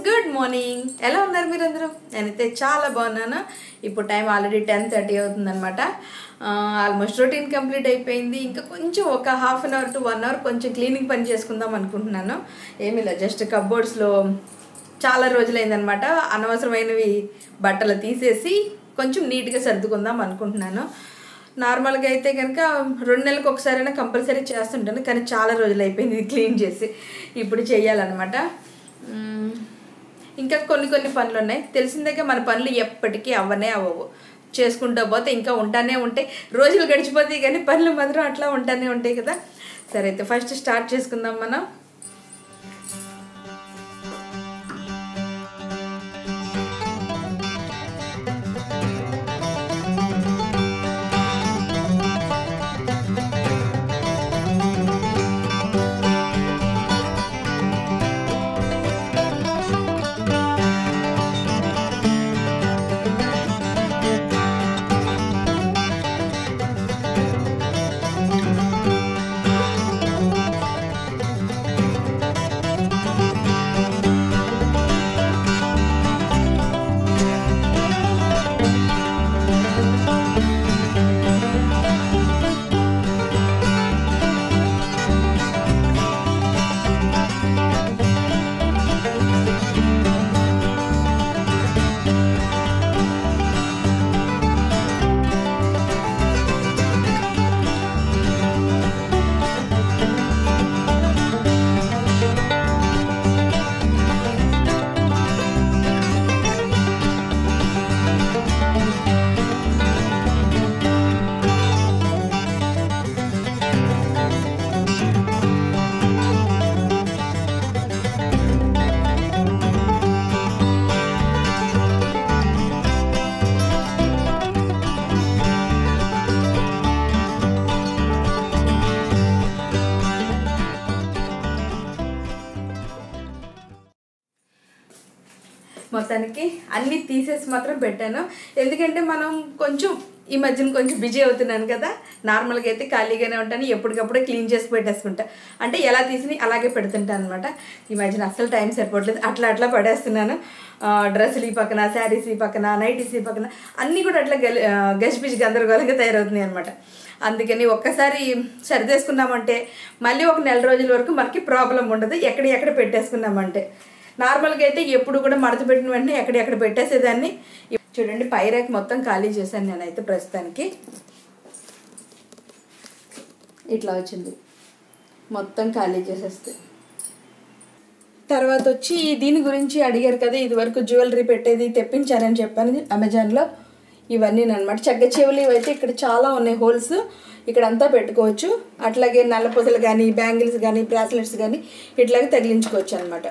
Good morning ఎలా ఉన్నారు మీరందరూ నేనైతే చాలా బాగున్నాను ఇప్పుడు టైం ఆల్రెడీ టెన్ థర్టీ అవుతుందన్నమాట ఆల్మోస్ట్ రొటీన్ కంప్లీట్ అయిపోయింది ఇంకా కొంచెం ఒక half an hour to one hour కొంచెం క్లీనింగ్ పని చేసుకుందాం అనుకుంటున్నాను ఏమీ లేదు జస్ట్ కబోర్డ్స్లో చాలా రోజులైందనమాట అనవసరమైనవి బట్టలు తీసేసి కొంచెం నీట్గా సర్దుకుందాం అనుకుంటున్నాను నార్మల్గా అయితే కనుక రెండు నెలలకు ఒకసారైనా కంపల్సరీ చేస్తుంటాను కానీ చాలా రోజులు అయిపోయింది ఇది క్లీన్ చేసి ఇప్పుడు చేయాలన్నమాట మ్మ్. ఇంకా కొన్ని కొన్ని పనులు ఉన్నాయి తెలిసిందే మన పనులు ఎప్పటికీ అవ్వనే అవ్వవు చేసుకుంటూ పోతే ఇంకా ఉంటానే ఉంటాయి రోజులు గడిచిపోతాయి కానీ పనులు మాత్రం అట్లా ఉంటానే ఉంటాయి కదా సరే అయితే ఫస్ట్ స్టార్ట్ చేసుకుందాం మనం మొత్తానికి అన్నీ తీసేసి మాత్రం పెట్టాను ఎందుకంటే మనం కొంచెం ఈ మధ్యన కొంచెం బిజీ అవుతున్నాను కదా నార్మల్గా అయితే ఖాళీగానే ఉంటాను ఎప్పటికప్పుడే క్లీన్ చేసి పెట్టేసుకుంటా అంటే ఎలా తీసి అలాగే పెడుతుంటాను అనమాట ఈ మధ్యన అస్సలు టైం సరిపోవట్లేదు అట్లా అట్లా పడేస్తున్నాను ఆ, డ్రెస్సులు ఈ పక్కన శారీస్ ఈ పక్కన నైటీస్ ఈ పక్కన అన్నీ కూడా అట్లా గెలి గజిబిజి గందరగోళంగా తయారవుతున్నాయి అనమాట అందుకని ఒక్కసారి సరిదేసుకున్నామంటే మళ్ళీ ఒక నెల రోజుల వరకు మనకి ప్రాబ్లం ఉండదు ఎక్కడ ఎక్కడ పెట్టేసుకున్నామంటే నార్మల్గా అయితే ఎప్పుడు కూడా మడత పెట్టిన వెంటనే ఎక్కడెక్కడ పెట్టేసేదాన్ని చూడండి పైరాక్ మొత్తం ఖాళీ చేశాను నేనైతే ప్రస్తుతానికి ఇట్లా వచ్చింది మొత్తం ఖాళీ చేసేస్తే తర్వాత వచ్చి దీని గురించి అడిగారు కదా ఇది వరకు జ్యువెలరీ పెట్టేది తెప్పించారని చెప్పాను అమెజాన్లో ఇవన్నీ అనమాట చక్క చెవులు ఇవైతే ఇక్కడ చాలా ఉన్నాయి హోల్స్ ఇక్కడ అంతా పెట్టుకోవచ్చు అట్లాగే నల్లపూసలు కానీ బ్యాంగిల్స్ కానీ బ్రాస్లెట్స్ కానీ ఇట్లాగే తగిలించుకోవచ్చు అనమాట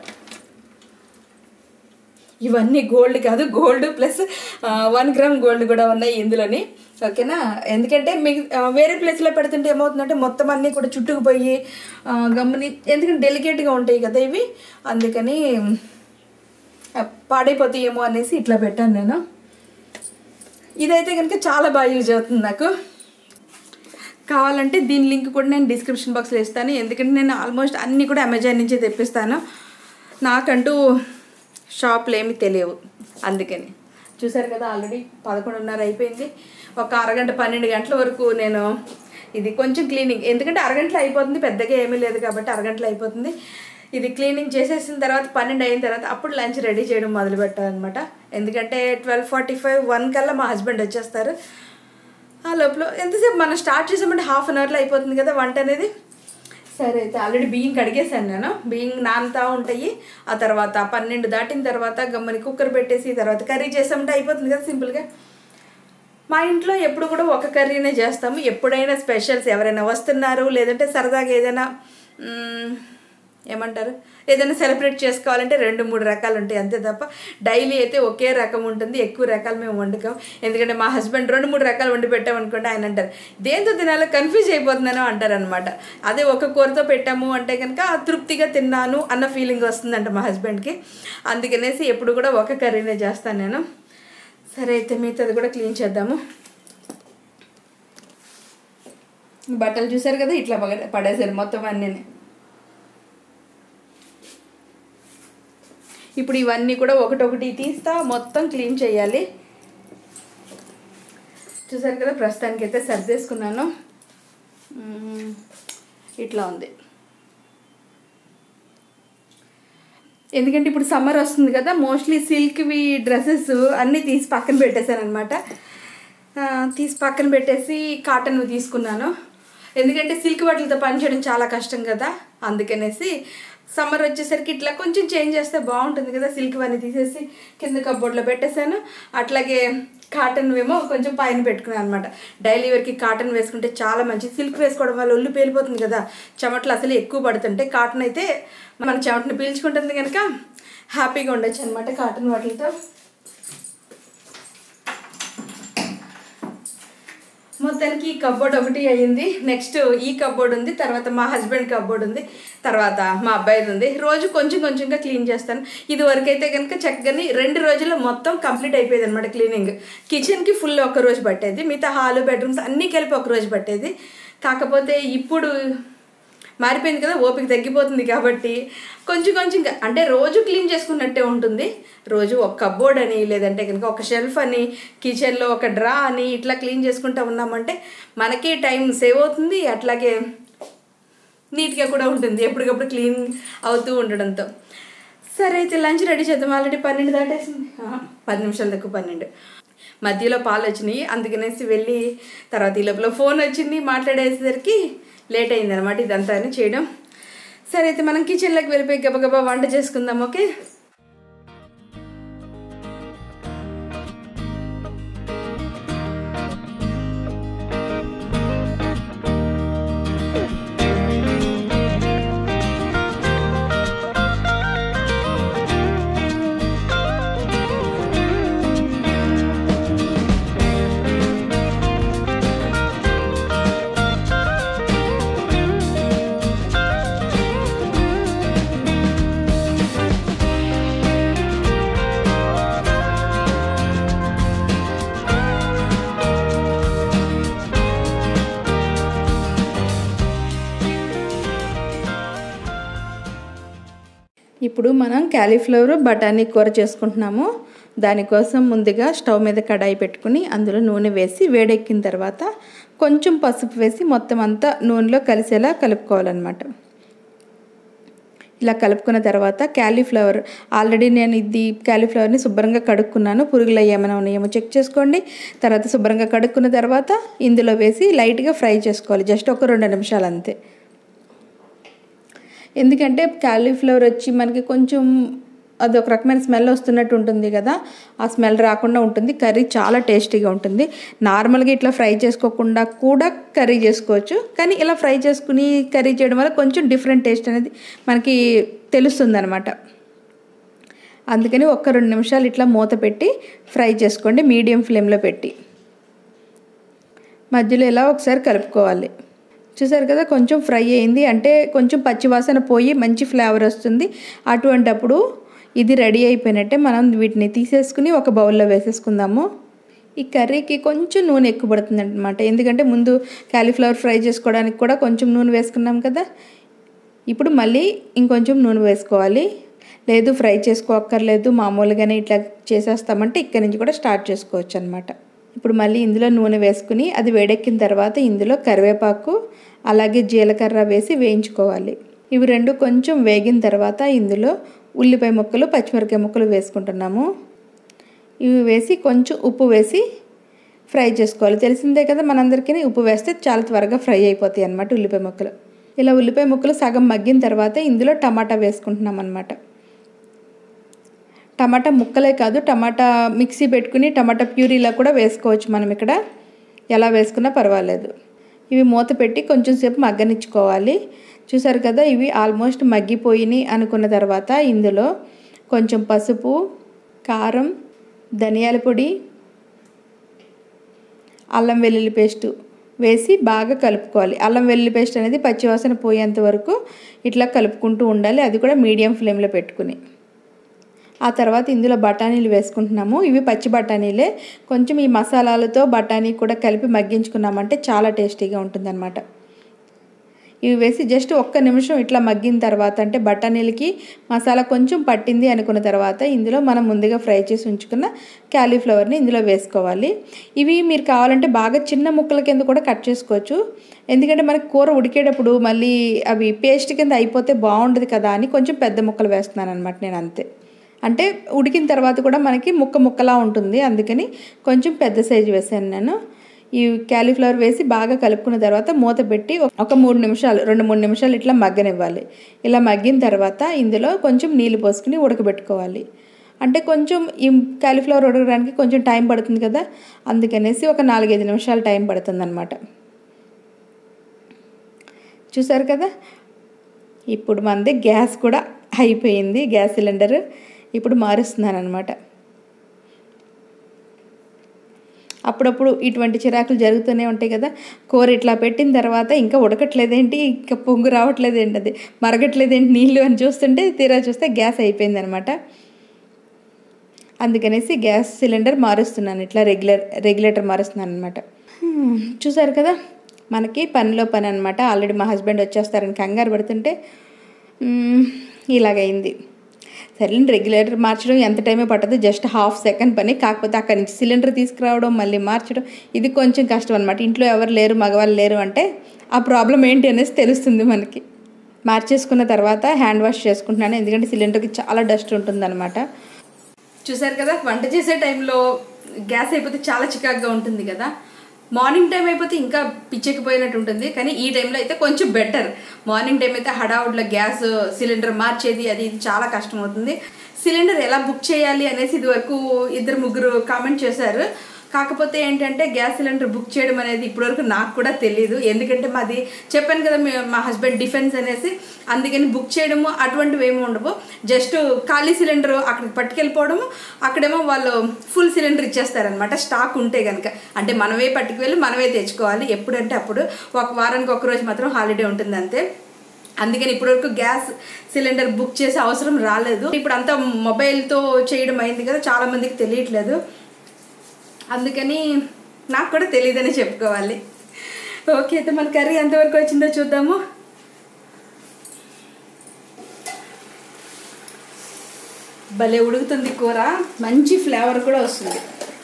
ఇవన్నీ గోల్డ్ కాదు gold plus one gram gold కూడా ఉన్నాయి ఇందులోని ఓకేనా ఎందుకంటే మీకు ఆ, వేరే ప్లేస్లో పెడుతుంటే ఏమవుతుందంటే మొత్తం అన్నీ కూడా చుట్టుకుపోయి ఆ, గమ్ముని ఎందుకంటే డెలికేట్గా ఉంటాయి కదా ఇవి అందుకని ఆ, పాడైపోతాయేమో అనేసి ఇట్లా పెట్టాను నేను ఇదైతే కనుక చాలా బాగా యూజ్ అవుతుంది నాకు కావాలంటే దీని లింక్ కూడా నేను డిస్క్రిప్షన్ బాక్స్లో ఇస్తాను ఎందుకంటే నేను ఆల్మోస్ట్ అన్నీ కూడా అమెజాన్ నుంచే తెప్పిస్తాను నాకంటూ షాప్లు ఏమీ తెలియవు అందుకని చూసారు కదా ఆల్రెడీ పదకొండున్నర అయిపోయింది ఒక అరగంట పన్నెండు గంటల వరకు నేను ఇది కొంచెం క్లీనింగ్ ఎందుకంటే అరగంటలో అయిపోతుంది పెద్దగా ఏమీ లేదు కాబట్టి అరగంటలో అయిపోతుంది ఇది క్లీనింగ్ చేసేసిన తర్వాత పన్నెండు అయిన తర్వాత అప్పుడు లంచ్ రెడీ చేయడం మొదలు పెట్టాలన్నమాట ఎందుకంటే ట్వెల్వ్ ఫార్టీ ఫైవ్ వన్ కల్లా మా హస్బెండ్ వచ్చేస్తారు ఆ లోపల ఎంతసేపు మనం స్టార్ట్ చేసామంటే హాఫ్ అన్ అవర్లో అయిపోతుంది కదా వంట అనేది సరే అయితే ఆల్రెడీ బియ్యం కడిగేసాను నేను బియ్యం నానుతా ఉంటాయి ఆ తర్వాత పన్నెండు దాటిన తర్వాత గమ్మని కుక్కర్ పెట్టేసి తర్వాత కర్రీ చేసామంటే అయిపోతుంది కదా సింపుల్గా మా ఇంట్లో ఎప్పుడు కూడా ఒక కర్రీనే చేస్తాము ఎప్పుడైనా స్పెషల్స్ ఎవరైనా వస్తున్నారు లేదంటే సరదాగా ఏదైనా మ్, ఏమంటారు ఏదైనా సెలబ్రేట్ చేసుకోవాలంటే రెండు మూడు రకాలు ఉంటాయి అంతే తప్ప డైలీ అయితే ఒకే రకం ఉంటుంది ఎక్కువ రకాలు మేము వండుకోం ఎందుకంటే మా హస్బెండ్ రెండు మూడు రకాలు వండి పెట్టామనుకోండి ఆయన అంటారు దేంతో తినాలో కన్ఫ్యూజ్ అయిపోతున్నాను అంటారు అనమాట అదే ఒక కూరతో పెట్టాము అంటే కనుక తృప్తిగా తిన్నాను అన్న ఫీలింగ్ వస్తుందంట మా హస్బెండ్కి అందుకనేసి ఎప్పుడు కూడా ఒక కర్రీనే చేస్తాను నేను సరే అయితే మిగతాది కూడా క్లీన్ చేద్దాము బట్టలు చూసారు కదా ఇట్లా పగ- పడేసారు మొత్తం అన్నీ ఇప్పుడు ఇవన్నీ కూడా ఒకటొకటి తీస్తా మొత్తం క్లీన్ చేయాలి చూసారు కదా ప్రస్తుతానికి అయితే సర్దేసుకున్నాను మ్మ్. ఇట్లా ఉంది ఎందుకంటే ఇప్పుడు సమ్మర్ వస్తుంది కదా మోస్ట్లీ సిల్క్వి డ్రెస్సెస్ అన్నీ తీసి పక్కన పెట్టేశాను అనమాట తీసి పక్కన పెట్టేసి కాటన్ తీసుకున్నాను ఎందుకంటే సిల్క్ బట్టలతో పనిచేయడం చాలా కష్టం కదా అందుకనేసి సమ్మర్ వచ్చేసరికి ఇట్లా కొంచెం చేంజ్ చేస్తే బాగుంటుంది కదా సిల్క్ అన్నీ తీసేసి కింద కబ్బోర్డ్లో పెట్టేశాను అట్లాగే కాటన్ ఏమో కొంచెం పైన పెట్టుకున్నాను అనమాట డైలీ వేర్కి కాటన్ వేసుకుంటే చాలా మంచిది సిల్క్ వేసుకోవడం వల్ల ఒళ్ళు పేలిపోతుంది కదా చెమటలు అసలు ఎక్కువ పడుతుంటే కాటన్ అయితే మన చెమటను పీల్చుకుంటుంది కనుక హ్యాపీగా ఉండొచ్చు అనమాట కాటన్ వాటితో మొత్తానికి ఈ కబ్బోర్డ్ ఒకటి అయ్యింది నెక్స్ట్ ఈ కబ్బోర్డ్ ఉంది తర్వాత మా హస్బెండ్ కబ్బోర్డ్ ఉంది తర్వాత మా అబ్బాయిది ఉంది రోజు కొంచెం కొంచెంగా క్లీన్ చేస్తాను ఇది వరకు అయితే కనుక చక్కగాని రెండు రోజుల్లో మొత్తం కంప్లీట్ అయిపోయేది అనమాట క్లీనింగ్ కిచెన్కి ఫుల్ ఒక రోజు పట్టేది మిగతా హాల్ బెడ్రూమ్స్ అన్నీ కలిపి ఒక రోజు పట్టేది కాకపోతే ఇప్పుడు మారిపోయింది కదా ఓపిక తగ్గిపోతుంది కాబట్టి కొంచెం కొంచెంగా అంటే రోజు క్లీన్ చేసుకున్నట్టే ఉంటుంది రోజు ఒక కబోర్డ్ అని లేదంటే కనుక ఒక షెల్ఫ్ అని కిచెన్లో ఒక డ్రా అని ఇట్లా క్లీన్ చేసుకుంటూ ఉన్నామంటే మనకి టైం సేవ్ అవుతుంది అట్లాగే నీట్గా కూడా ఉంటుంది ఎప్పటికప్పుడు క్లీన్ అవుతూ ఉండడంతో సరే అయితే లంచ్ రెడీ చేద్దాం ఆల్రెడీ పన్నెండు దాటేసింది ఆ, పది నిమిషాలు తక్కువ పన్నెండు మధ్యలో పాలు వచ్చినాయి అందుకనేసి వెళ్ళి తర్వాత ఈ లోపల ఫోన్ వచ్చింది మాట్లాడేసరికి లేట్ అయింది అనమాట ఇదంతా అని చేయడం సరే అయితే మనం కిచెన్లోకి వెళ్ళిపోయి గబగబా వంట చేసుకుందాం ఓకే ఇప్పుడు మనం క్యాలీఫ్లవర్ బఠానీ కూర చేసుకుంటున్నాము దానికోసం ముందుగా స్టవ్ మీద కడాయి పెట్టుకుని అందులో నూనె వేసి వేడెక్కిన తర్వాత కొంచెం పసుపు వేసి మొత్తం అంతా నూనెలో కలిసేలా కలుపుకోవాలన్నమాట ఇలా కలుపుకున్న తర్వాత క్యాలీఫ్లవర్ ఆల్రెడీ నేను ఇది క్యాలీఫ్లవర్ని శుభ్రంగా కడుక్కున్నాను పురుగులు ఏమైనా ఉన్నాయేమో చెక్ చేసుకోండి తర్వాత శుభ్రంగా కడుక్కున్న తర్వాత ఇందులో వేసి లైట్గా ఫ్రై చేసుకోవాలి జస్ట్ ఒక రెండు నిమిషాలు అంతే ఎందుకంటే క్యాలీఫ్లవర్ వచ్చి మనకి కొంచెం అది ఒక రకమైన స్మెల్ వస్తున్నట్టు ఉంటుంది కదా ఆ స్మెల్ రాకుండా ఉంటుంది కర్రీ చాలా టేస్టీగా ఉంటుంది నార్మల్గా ఇట్లా ఫ్రై చేసుకోకుండా కూడా కర్రీ చేసుకోవచ్చు కానీ ఇలా ఫ్రై చేసుకుని కర్రీ చేయడం వల్ల కొంచెం డిఫరెంట్ టేస్ట్ అనేది మనకి తెలుస్తుంది అనమాట అందుకని ఒక్క రెండు నిమిషాలు ఇట్లా మూత పెట్టి ఫ్రై చేసుకోండి మీడియం ఫ్లేమ్లో పెట్టి మధ్యలో ఇలా ఒకసారి కలుపుకోవాలి చూసారు కదా కొంచెం ఫ్రై అయింది అంటే కొంచెం పచ్చివాసన పోయి మంచి ఫ్లేవర్ వస్తుంది అటువంటప్పుడు ఇది రెడీ అయిపోయినట్టే మనం వీటిని తీసేసుకుని ఒక బౌల్లో వేసేసుకుందాము ఈ కర్రీకి కొంచెం నూనె ఎక్కువ పడుతుంది అనమాట ఎందుకంటే ముందు క్యాలీఫ్లవర్ ఫ్రై చేసుకోవడానికి కూడా కొంచెం నూనె వేసుకున్నాం కదా ఇప్పుడు మళ్ళీ ఇంకొంచెం నూనె వేసుకోవాలి లేదు ఫ్రై చేసుకోక్కర్లేదు మామూలుగానే ఇట్లా చేసేస్తామంటే ఇక్కడి నుంచి కూడా స్టార్ట్ చేసుకోవచ్చు అనమాట ఇప్పుడు మళ్ళీ ఇందులో నూనె వేసుకుని అది వేడెక్కిన తర్వాత ఇందులో కరివేపాకు అలాగే జీలకర్ర వేసి వేయించుకోవాలి ఇవి రెండు కొంచెం వేగిన తర్వాత ఇందులో ఉల్లిపాయ ముక్కలు పచ్చిమిరకాయ ముక్కలు వేసుకుంటున్నాము ఇవి వేసి కొంచెం ఉప్పు వేసి ఫ్రై చేసుకోవాలి తెలిసిందే కదా మనందరికీ ఉప్పు వేస్తే చాలా త్వరగా ఫ్రై అయిపోతాయి అన్నమాట ఉల్లిపాయ ముక్కలు ఇలా ఉల్లిపాయ ముక్కలు సగం మగ్గిన తర్వాత ఇందులో టమాటా వేసుకుంటున్నాం అనమాట టమాటా ముక్కలే కాదు టమాటా మిక్సీ పెట్టుకుని టమాటా ప్యూరీలా కూడా వేసుకోవచ్చు మనం ఇక్కడ ఎలా వేసుకున్నా పర్వాలేదు ఇవి మూత పెట్టి కొంచెం సేపు మగ్గనిచ్చుకోవాలి చూసారు కదా ఇవి ఆల్మోస్ట్ మగ్గిపోయినాయి అనుకున్న తర్వాత ఇందులో కొంచెం పసుపు కారం ధనియాల పొడి అల్లం వెల్లుల్లి పేస్టు వేసి బాగా కలుపుకోవాలి అల్లం వెల్లుల్లి పేస్ట్ అనేది పచ్చివాసన పోయేంత వరకు ఇట్లా కలుపుకుంటూ ఉండాలి అది కూడా మీడియం ఫ్లేమ్లో పెట్టుకుని ఆ తర్వాత ఇందులో బఠానీలు వేసుకుంటున్నాము ఇవి పచ్చి బఠానీలే కొంచెం ఈ మసాలాలతో బఠానీ కూడా కలిపి మగ్గించుకున్నామంటే చాలా టేస్టీగా ఉంటుందన్నమాట ఇవి వేసి జస్ట్ ఒక్క నిమిషం ఇట్లా మగ్గిన తర్వాత అంటే బఠానీలకి మసాలా కొంచెం పట్టింది అనుకున్న తర్వాత ఇందులో మనం ముందుగా ఫ్రై చేసి ఉంచుకున్న క్యాలీఫ్లవర్ని ఇందులో వేసుకోవాలి ఇవి మీరు కావాలంటే బాగా చిన్న ముక్కల కింద కూడా కట్ చేసుకోవచ్చు ఎందుకంటే మనకి కూర ఉడికేటప్పుడు మళ్ళీ అవి పేస్ట్ కింద అయిపోతే బాగుండదు కదా అని కొంచెం పెద్ద ముక్కలు వేస్తున్నాను అనమాట నేను అంతే అంటే ఉడికిన తర్వాత కూడా మనకి ముక్క ముక్కలా ఉంటుంది అందుకని కొంచెం పెద్ద సైజు వేసాను నేను ఈ క్యాలీఫ్లవర్ వేసి బాగా కలుపుకున్న తర్వాత మూత పెట్టి ఒక మూడు నిమిషాలు రెండు మూడు నిమిషాలు ఇట్లా మగ్గనివ్వాలి ఇలా మగ్గిన తర్వాత ఇందులో కొంచెం నీళ్ళు పోసుకుని ఉడకబెట్టుకోవాలి అంటే కొంచెం ఈ క్యాలీఫ్లవర్ ఉడకడానికి కొంచెం టైం పడుతుంది కదా అందుకనేసి ఒక నాలుగైదు నిమిషాలు టైం పడుతుంది అనమాట చూసారు కదా ఇప్పుడు మనది గ్యాస్ కూడా అయిపోయింది గ్యాస్ సిలిండర్ ఇప్పుడు మారుస్తున్నాను అనమాట అప్పుడప్పుడు ఇటువంటి చిరాకులు జరుగుతూనే ఉంటాయి కదా కూర ఇట్లా పెట్టిన తర్వాత ఇంకా ఉడకట్లేదేంటి ఇంకా పొంగు రావట్లేదేంటి అది మరగట్లేదేంటి నీళ్ళు అని చూస్తుంటే తీరా చూస్తే గ్యాస్ అయిపోయింది అనమాట అందుకనేసి గ్యాస్ సిలిండర్ మారుస్తున్నాను ఇట్లా రెగ్యులర్ రెగ్యులేటర్ మారుస్తున్నాను అనమాట చూసారు కదా మనకి పనిలో పని అనమాట ఆల్రెడీ మా హస్బెండ్ వచ్చేస్తారని కంగారు పడుతుంటే ఇలాగైంది సరేండి రెగ్యులేటర్ మార్చడం ఎంత టైమే పట్టదు జస్ట్ హాఫ్ సెకండ్ పని కాకపోతే అక్కడి నుంచి సిలిండర్ తీసుకురావడం మళ్ళీ మార్చడం ఇది కొంచెం కష్టం అనమాట ఇంట్లో ఎవరు లేరు మగవాళ్ళు లేరు అంటే ఆ ప్రాబ్లం ఏంటి అనేసి తెలుస్తుంది మనకి మార్చేసుకున్న తర్వాత హ్యాండ్ వాష్ చేసుకుంటున్నాను ఎందుకంటే సిలిండర్కి చాలా డస్ట్ ఉంటుందన్నమాట చూసారు కదా వంట చేసే టైంలో గ్యాస్ అయిపోతే చాలా చికాగ్గా ఉంటుంది కదా మార్నింగ్ టైం అయిపోతే ఇంకా పిచ్చెక్కిపోయినట్టు ఉంటుంది కానీ ఈ టైంలో అయితే కొంచెం బెటర్ మార్నింగ్ టైం అయితే హడావుడ్లో గ్యాస్ సిలిండర్ మార్చేది అది ఇది చాలా కష్టం అవుతుంది సిలిండర్ ఎలా బుక్ చేయాలి అనేసి ఇది వరకు ఇద్దరు ముగ్గురు కామెంట్ చేశారు కాకపోతే ఏంటంటే గ్యాస్ సిలిండర్ బుక్ చేయడం అనేది ఇప్పటివరకు నాకు కూడా తెలియదు ఎందుకంటే మాది చెప్పాను కదా మా హస్బెండ్ డిఫెన్స్ అనేసి అందుకని బుక్ చేయడము అటువంటివి ఏమి ఉండవు జస్ట్ ఖాళీ సిలిండర్ అక్కడికి పట్టుకెళ్ళిపోవడము అక్కడేమో వాళ్ళు ఫుల్ సిలిండర్ ఇచ్చేస్తారనమాట స్టాక్ ఉంటే కనుక అంటే మనమే పట్టుకువెళ్ళి మనమే తెచ్చుకోవాలి ఎప్పుడంటే అప్పుడు ఒక వారానికి ఒక రోజు మాత్రం హాలిడే ఉంటుంది అంతే అందుకని ఇప్పటివరకు గ్యాస్ సిలిండర్ బుక్ చేసే అవసరం రాలేదు ఇప్పుడు అంతా మొబైల్తో చేయడం అయింది కదా చాలామందికి తెలియట్లేదు అందుకని నాకు కూడా తెలియదని చెప్పుకోవాలి ఓకే అయితే మన కర్రీ ఎంతవరకు వచ్చిందో చూద్దాము భలే ఉడుకుతుంది కూర మంచి ఫ్లేవర్ కూడా వస్తుంది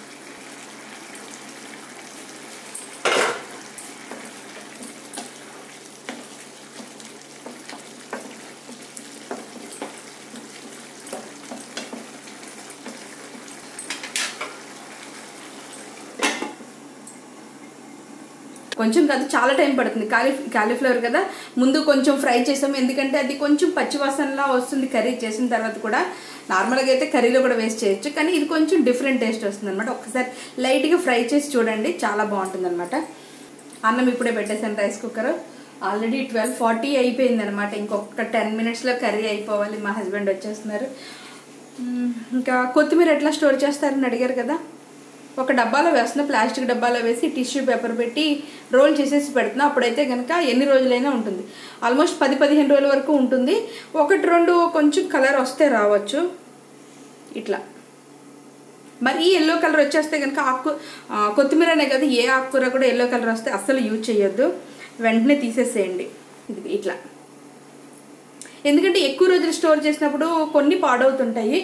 కొంచెం కాదు చాలా టైం పడుతుంది కాలీ కాలీఫ్లవర్ కదా ముందు కొంచెం ఫ్రై చేసాము ఎందుకంటే అది కొంచెం పచ్చివాసనలా వస్తుంది కర్రీ చేసిన తర్వాత కూడా నార్మల్గా అయితే కర్రీలో కూడా వేస్ట్ చేయొచ్చు కానీ ఇది కొంచెం డిఫరెంట్ టేస్ట్ వస్తుంది అనమాట ఒకసారి లైట్గా ఫ్రై చేసి చూడండి చాలా బాగుంటుంది అనమాట అన్నం ఇప్పుడే పెట్టేసాను rice cooker already twelve forty అయిపోయింది అనమాట ఇంకొక టెన్ మినిట్స్లో కర్రీ అయిపోవాలి మా హస్బెండ్ వచ్చేస్తున్నారు ఇంకా కొత్తిమీర ఎట్లా స్టోర్ చేస్తారని అడిగారు కదా ఒక డబ్బాలో వేస్తున్నా ప్లాస్టిక్ డబ్బాలో వేసి టిష్యూ పేపర్ పెట్టి రోల్ చేసేసి పెడుతున్నా అప్పుడైతే కనుక ఎన్ని రోజులైనా ఉంటుంది ఆల్మోస్ట్ పది పదిహేను రోజుల వరకు ఉంటుంది ఒకటి రెండు కొంచెం కలర్ వస్తే రావచ్చు ఇట్లా మరి ఎల్లో కలర్ వచ్చేస్తే కనుక ఆకు కొత్తిమీర అనే కదా ఏ ఆకుకూర కూడా ఎల్లో కలర్ వస్తే అస్సలు యూజ్ చేయొద్దు వెంటనే తీసేసేయండి ఇది ఇట్లా ఎందుకంటే ఎక్కువ రోజులు స్టోర్ చేసినప్పుడు కొన్ని పాడవుతుంటాయి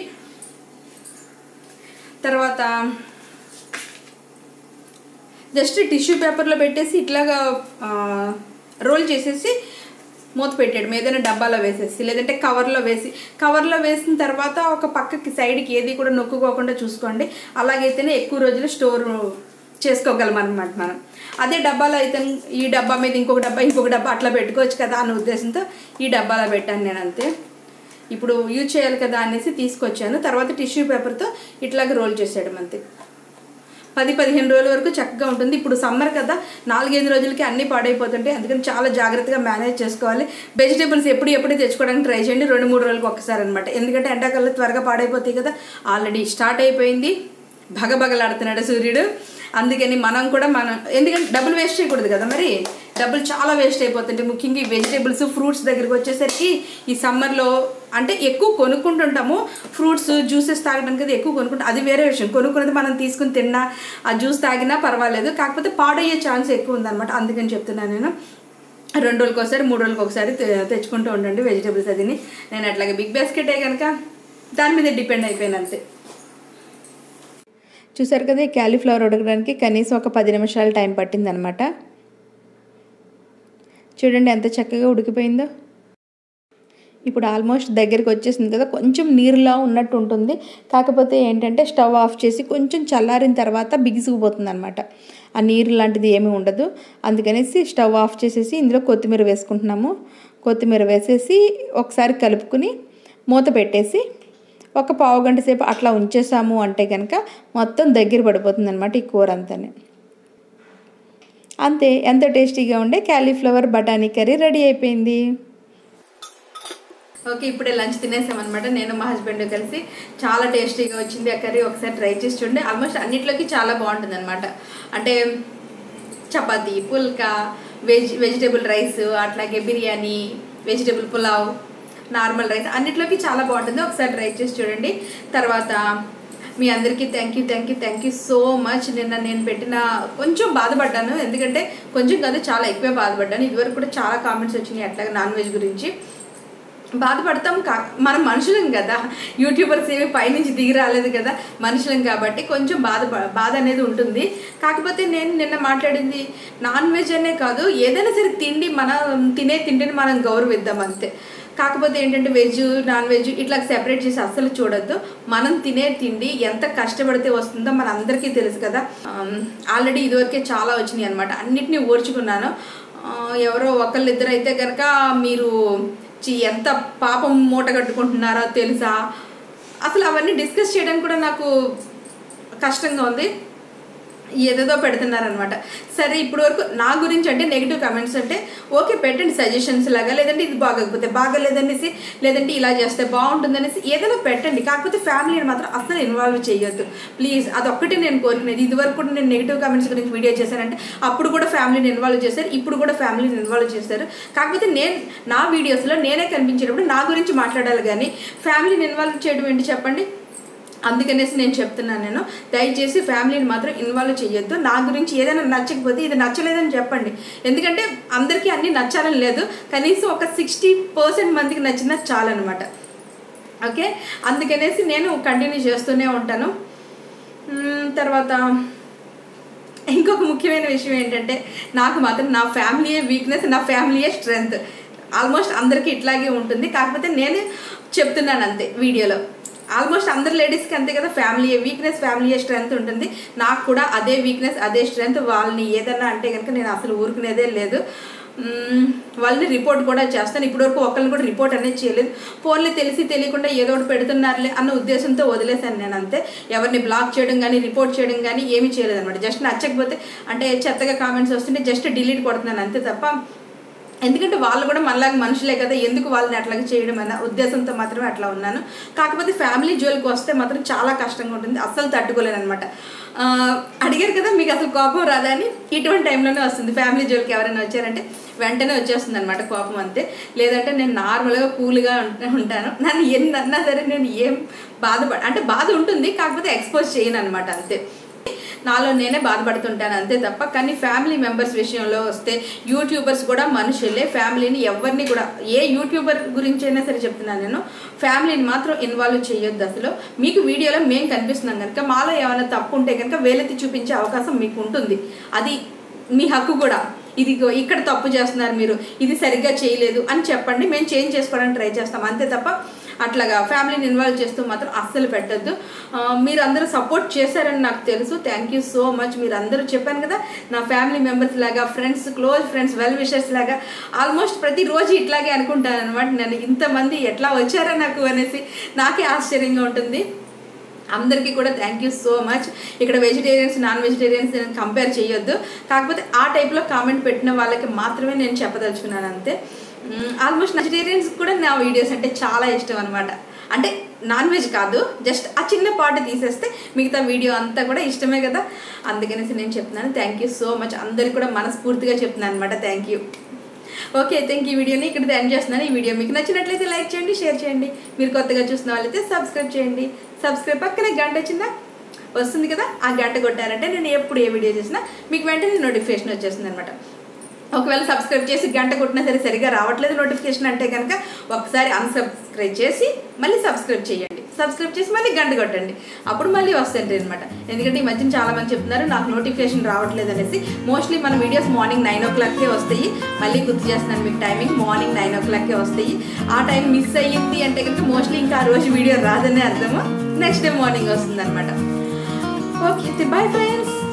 తర్వాత జస్ట్ టిష్యూ పేపర్లో పెట్టేసి ఇట్లాగా రోల్ చేసేసి మూత పెట్టాడు ఏదైనా డబ్బాలో వేసేసి లేదంటే కవర్లో వేసి కవర్లో వేసిన తర్వాత ఒక పక్కకి సైడ్కి ఏది కూడా నొక్కుకోకుండా చూసుకోండి అలాగైతేనే ఎక్కువ రోజులు స్టోర్ చేసుకోగలం అనమాట మనం అదే డబ్బాలో అయితే ఈ డబ్బా మీద ఇంకొక డబ్బా ఇంకొక డబ్బా అట్లా పెట్టుకోవచ్చు కదా అన్న ఉద్దేశంతో ఈ డబ్బాలో పెట్టాను నేను అంతే ఇప్పుడు యూజ్ చేయాలి కదా అనేసి తీసుకొచ్చాను తర్వాత టిష్యూ పేపర్తో ఇట్లాగ రోల్ చేసేయడం అంతే పది పదిహేను రోజుల వరకు చక్కగా ఉంటుంది ఇప్పుడు సమ్మర్ కదా నాలుగైదు రోజులకి అన్నీ పాడైపోతుంటాయి అందుకని చాలా జాగ్రత్తగా మేనేజ్ చేసుకోవాలి వెజిటేబుల్స్ ఎప్పుడు ఎప్పుడు తెచ్చుకోవడానికి ట్రై చేయండి రెండు మూడు రోజులకు ఒకసారి అనమాట ఎందుకంటే ఎండాకాలంలో త్వరగా పాడైపోతాయి కదా ఆల్రెడీ స్టార్ట్ అయిపోయింది భగభగలాడుతున్నాడు సూర్యుడు అందుకని మనం కూడా మనం ఎందుకంటే డబ్బులు వేస్ట్ చేయకూడదు కదా మరి డబ్బులు చాలా వేస్ట్ అయిపోతుంటే ముఖ్యంగా ఈ వెజిటేబుల్స్ ఫ్రూట్స్ దగ్గరికి వచ్చేసరికి ఈ సమ్మర్లో అంటే ఎక్కువ కొనుక్కుంటుంటాము ఫ్రూట్స్ జ్యూసెస్ తాగడానికి అది ఎక్కువ కొనుక్కుంటాం అది వేరే విషయం కొనుక్కున్నది మనం తీసుకుని తిన్నా ఆ జ్యూస్ తాగినా పర్వాలేదు కాకపోతే పాడయ్యే ఛాన్స్ ఎక్కువ ఉందన్నమాట అందుకని చెప్తున్నాను నేను రెండు రోజులకి ఒకసారి మూడు రోజులకి ఒకసారి తె- తెచ్చుకుంటూ ఉండండి వెజిటేబుల్స్ అదిని నేను అట్లాగే బిగ్ బాస్కెటే కనుక దాని మీద డిపెండ్ అయిపోయాను అంతే చూసారు కదా ఈ క్యాలీఫ్లవర్ ఉడకడానికి కనీసం ఒక పది నిమిషాలు టైం పట్టిందనమాట చూడండి ఎంత చక్కగా ఉడికిపోయిందో ఇప్పుడు ఆల్మోస్ట్ దగ్గరికి వచ్చేసింది కదా కొంచెం నీరులా ఉన్నట్టు ఉంటుంది కాకపోతే ఏంటంటే స్టవ్ ఆఫ్ చేసి కొంచెం చల్లారిన తర్వాత బిగుసుకుపోతుంది అనమాట ఆ నీరు లాంటిది ఏమీ ఉండదు అందుకనేసి స్టవ్ ఆఫ్ చేసేసి ఇందులో కొత్తిమీర వేసుకుంటున్నాము కొత్తిమీర వేసేసి ఒకసారి కలుపుకుని మూత పెట్టేసి ఒక పావు గంట సేపు అట్లా ఉంచేసాము అంటే కనుక మొత్తం దగ్గర పడిపోతుంది అనమాట ఈ కూర అంతానే అంతే ఎంత టేస్టీగా ఉండే క్యాలీఫ్లవర్ బఠానీ కర్రీ రెడీ అయిపోయింది ఓకే ఇప్పుడే లంచ్ తినేసామన్నమాట నేను మా హస్బెండ్ కలిసి చాలా టేస్టీగా వచ్చింది ఆ కర్రీ ఒకసారి ట్రై చేసి చూడండి ఆల్మోస్ట్ అన్నిట్లోకి చాలా బాగుంటుంది అనమాట అంటే చపాతీ పుల్కా వెజ్ వెజిటేబుల్ రైస్ అట్లాగే biryani vegetable pulao normal rice అన్నిట్లోకి చాలా బాగుంటుంది ఒకసారి ట్రై చేసి చూడండి తర్వాత మీ అందరికీ thank you thank you thank you so much నిన్న నేను పెట్టిన కొంచెం బాధపడ్డాను ఎందుకంటే కొంచెం కాదు చాలా ఎక్కువే బాధపడ్డాను ఇదివరకు కూడా చాలా కామెంట్స్ వచ్చినాయి అట్లాగే నాన్ వెజ్ గురించి బాధపడతాం కా మనం మనుషులం కదా యూట్యూబర్స్ ఏమి పైనుంచి దిగి రాలేదు కదా మనుషులం కాబట్టి కొంచెం బాధ బాధ అనేది ఉంటుంది కాకపోతే నేను నిన్న మాట్లాడింది నాన్ వెజ్ అనే కాదు ఏదైనా సరే తిండి మనం తినే తిండిని మనం గౌరవిద్దాం అంతే కాకపోతే ఏంటంటే వెజ్ నాన్ వెజ్ ఇట్లా సెపరేట్ చేసి అస్సలు చూడొద్దు మనం తినే తిండి ఎంత కష్టపడితే వస్తుందో మన అందరికీ తెలుసు కదా ఆల్రెడీ ఇదివరకే చాలా వచ్చినాయి అనమాట అన్నిటినీ ఓర్చుకున్నాను ఆ, ఎవరో ఒకళ్ళిద్దరు అయితే కనుక మీరు చి ఎంత పాపం మూట కట్టుకుంటున్నారో తెలుసా అసలు అవన్నీ డిస్కస్ చేయడానికి కూడా నాకు కష్టంగా ఉంది ఏదేదో పెడుతున్నారనమాట సరే ఇప్పుడు వరకు నా గురించి అంటే నెగిటివ్ కమెంట్స్ అంటే ఓకే పెట్టండి సజెషన్స్ లాగా లేదంటే ఇది బాగోకపోతే బాగలేదనేసి లేదంటే ఇలా చేస్తే బాగుంటుందనేసి ఏదైనా పెట్టండి కాకపోతే ఫ్యామిలీని మాత్రం అస్సలు ఇన్వాల్వ్ చేయొద్దు ప్లీజ్ అదొక్కటి నేను కోరుకునేది ఇదివరకు కూడా నేను నెగిటివ్ కమెంట్స్ గురించి వీడియో చేశానంటే అప్పుడు కూడా ఫ్యామిలీని ఇన్వాల్వ్ చేశారు ఇప్పుడు కూడా ఫ్యామిలీని ఇన్వాల్వ్ చేశారు కాకపోతే నేను నా వీడియోస్లో నేనే కనిపించేటప్పుడు నా గురించి మాట్లాడాలి కానీ ఫ్యామిలీని ఇన్వాల్వ్ చేయడం ఏంటి చెప్పండి అందుకనేసి నేను చెప్తున్నాను నేను దయచేసి ఫ్యామిలీని మాత్రం ఇన్వాల్వ్ చేయొద్దు నా గురించి ఏదైనా నచ్చకపోతే ఇది నచ్చలేదని చెప్పండి ఎందుకంటే అందరికీ అన్నీ నచ్చాలని లేదు కనీసం ఒక సిక్స్టీ పర్సెంట్ మందికి నచ్చినా చాలన్నమాట ఓకే అందుకనేసి నేను కంటిన్యూ చేస్తూనే ఉంటాను మ్మ్, తర్వాత ఇంకొక ముఖ్యమైన విషయం ఏంటంటే నాకు మాత్రం నా ఫ్యామిలీయే వీక్నెస్ నా ఫ్యామిలీయే స్ట్రెంగ్త్ ఆల్మోస్ట్ అందరికీ ఇట్లాగే ఉంటుంది కాకపోతే నేను చెప్తున్నాను అంతే వీడియోలో ఆల్మోస్ట్ అందరు లేడీస్కి అంతే కదా ఫ్యామిలీ వీక్నెస్ ఫ్యామిలీ స్ట్రెంగ్త్ ఉంటుంది నాకు కూడా అదే వీక్నెస్ అదే స్ట్రెంగ్త్ వాళ్ళని ఏదన్నా అంటే కనుక నేను అసలు ఊరుకునేదే లేదు మ్మ్, వాళ్ళని రిపోర్ట్ కూడా చేస్తాను ఇప్పటివరకు ఒకరిని కూడా రిపోర్ట్ అనేది చేయలేదు ఫోన్లో తెలిసి తెలియకుండా ఏదో ఒకటి పెడుతున్నారులే అన్న ఉద్దేశంతో వదిలేశాను నేను అంతే ఎవరిని బ్లాక్ చేయడం కానీ రిపోర్ట్ చేయడం కానీ ఏమీ చేయలేదు అనమాట జస్ట్ నచ్చకపోతే అంటే చెత్తగా కామెంట్స్ వస్తుంటే జస్ట్ డిలీట్ కొడుతున్నాను అంతే తప్ప ఎందుకంటే వాళ్ళు కూడా మనలాగా మనుషులే కదా ఎందుకు వాళ్ళని అట్లాగే చేయడం అన్న ఉద్దేశంతో మాత్రమే అట్లా ఉన్నాను కాకపోతే ఫ్యామిలీ జోలికి వస్తే మాత్రం చాలా కష్టంగా ఉంటుంది అస్సలు తట్టుకోలేను అనమాట అడిగారు కదా మీకు అసలు కోపం రాదా అని ఇటువంటి టైంలోనే వస్తుంది ఫ్యామిలీ జోలికి ఎవరైనా వచ్చారంటే వెంటనే వచ్చేస్తుంది అనమాట కోపం అంతే లేదంటే నేను నార్మల్గా కూల్గా ఉంటాను నన్ను ఎన్ని అన్నా సరే నేను ఏం బాధపడ అంటే బాధ ఉంటుంది కాకపోతే ఎక్స్పోజ్ చేయను అనమాట అంతే నాలో నేనే బాధపడుతుంటాను అంతే తప్ప కానీ ఫ్యామిలీ మెంబర్స్ విషయంలో వస్తే యూట్యూబర్స్ కూడా మనుషులే ఫ్యామిలీని ఎవరిని కూడా ఏ యూట్యూబర్ గురించి అయినా సరే చెప్తున్నాను నేను ఫ్యామిలీని మాత్రం ఇన్వాల్వ్ చేయొద్దు అసలు మీకు వీడియోలో మేము కనిపిస్తున్నాం కనుక మాలో ఏమైనా తప్పు ఉంటే కనుక వేలెత్తి చూపించే అవకాశం మీకు ఉంటుంది అది మీ హక్కు కూడా ఇది ఇగో ఇక్కడ తప్పు చేస్తున్నారు మీరు ఇది సరిగ్గా చేయలేదు అని చెప్పండి మేము చేంజ్ చేసుకోవడానికి ట్రై చేస్తాం అంతే తప్ప అట్లాగా ఫ్యామిలీని ఇన్వాల్వ్ చేస్తూ మాత్రం అస్సలు పెట్టద్దు మీరు అందరూ సపోర్ట్ చేశారని నాకు తెలుసు థ్యాంక్ యూ సో మచ్ మీరు అందరూ చెప్పాను కదా నా ఫ్యామిలీ మెంబర్స్ లాగా friends close friends well wishers లాగా ఆల్మోస్ట్ ప్రతిరోజు ఇట్లాగే అనుకుంటాను అనమాట నేను ఇంతమంది ఎట్లా వచ్చారా నాకు అనేసి నాకే ఆశ్చర్యంగా ఉంటుంది అందరికీ కూడా థ్యాంక్ యూ సో మచ్ ఇక్కడ వెజిటేరియన్స్ నాన్ వెజిటేరియన్స్ నేను కంపేర్ చేయొద్దు కాకపోతే ఆ టైప్లో కామెంట్ పెట్టిన వాళ్ళకి మాత్రమే నేను చెప్పదలుచుకున్నాను అంతే ఆల్మోస్ట్ వెజిటేరియన్స్ కూడా నా వీడియోస్ అంటే చాలా ఇష్టం అనమాట అంటే నాన్ వెజ్ కాదు జస్ట్ ఆ చిన్న పార్ట్ తీసేస్తే మిగతా వీడియో అంతా కూడా ఇష్టమే కదా అందుకనేసి నేను చెప్తున్నాను థ్యాంక్ యూ సో మచ్ అందరికి కూడా మనస్ఫూర్తిగా చెప్తున్నాను అనమాట థ్యాంక్ యూ ఓకే థ్యాంక్ ఈ వీడియోని ఇక్కడ ఎండ్ చేస్తున్నాను ఈ వీడియో మీకు నచ్చినట్లయితే లైక్ చేయండి షేర్ చేయండి మీరు కొత్తగా చూసిన వాళ్ళైతే సబ్స్క్రైబ్ చేయండి సబ్స్క్రైబ్ పక్కనే గంట వచ్చిందా వస్తుంది కదా ఆ గంట కొట్టారంటే నేను ఎప్పుడు ఏ వీడియో చేసినా మీకు వెంటనే నోటిఫికేషన్ వచ్చేస్తుంది అనమాట ఒకవేళ సబ్స్క్రైబ్ చేసి గంట కొట్టినా సరే సరిగా రావట్లేదు నోటిఫికేషన్ అంటే కనుక ఒకసారి అన్సబ్స్క్రైబ్ చేసి మళ్ళీ సబ్స్క్రైబ్ చేయండి సబ్స్క్రైబ్ చేసి మళ్ళీ గంట కొట్టండి అప్పుడు మళ్ళీ వస్తాయి అనమాట ఎందుకంటే ఈ మధ్యన చాలా మంది చెప్తున్నారు నాకు నోటిఫికేషన్ రావట్లేదు అనేసి మోస్ట్లీ మన వీడియోస్ మార్నింగ్ నైన్ ఓ క్లాక్కే వస్తాయి మళ్ళీ గుర్తు చేస్తున్నాను మీకు టైమింగ్ మార్నింగ్ నైన్ ఓ క్లాక్కే వస్తాయి ఆ టైం మిస్ అయ్యింది అంటే కనుక మోస్ట్లీ ఇంకా ఆ రోజు వీడియో రాదనే అర్థము నెక్స్ట్ డే మార్నింగ్ వస్తుంది అనమాట ఓకే బాయ్ ఫ్రెండ్స్